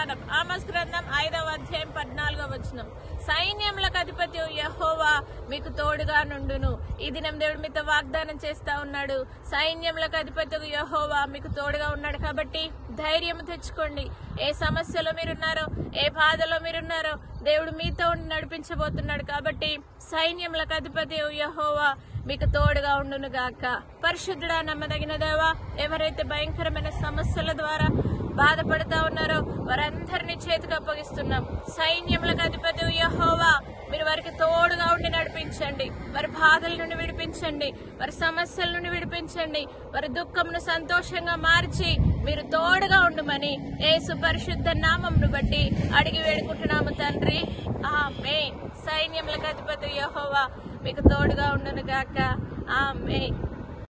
వాగ్దానం ఆమస్ గ్రంథం ఐదవ అధ్యాయం పద్నాలుగవ వచనం సైన్యములకు అధిపతి యహోవా మీకు తోడుగా నుండును ఈ దినం దేవుడు మీతో వాగ్దానం చేస్తా ఉన్నాడు సైన్యములకు అధిపతి యహోవా మీకు తోడుగా ఉన్నాడు కాబట్టి ధైర్యం తెచ్చుకోండి ఏ సమస్యలో మీరున్నారో ఏ బాధలో మీరున్నారో దేవుడు మీతో ఉండి నడిపించబోతున్నాడు కాబట్టి సైన్యములకు అధిపతి యహోవా మీకు తోడుగా ఉండును గాక పరిశుద్ధుడా నమ్మదగిన దేవా ఎవరైతే భయంకరమైన సమస్యల ద్వారా బాధపడుతా ఉన్నారో వారందరినీ చేతికి అప్పగిస్తున్నాం సైన్యములకు అధిపతి యహోవా మీరు వారికి తోడుగా ఉండి నడిపించండి వారి బాధల నుండి విడిపించండి వారి సమస్యల నుండి విడిపించండి వారి దుఃఖమును సంతోషంగా మార్చి మీరు తోడుగా ఉండమని యేసు పరిశుద్ధ నామంను బట్టి అడిగి వేడుకుంటున్నాము తండ్రి ఆమె సైన్యములకు అధిపతి యహోవా మీకు తోడుగా ఉండును గాక ఆమె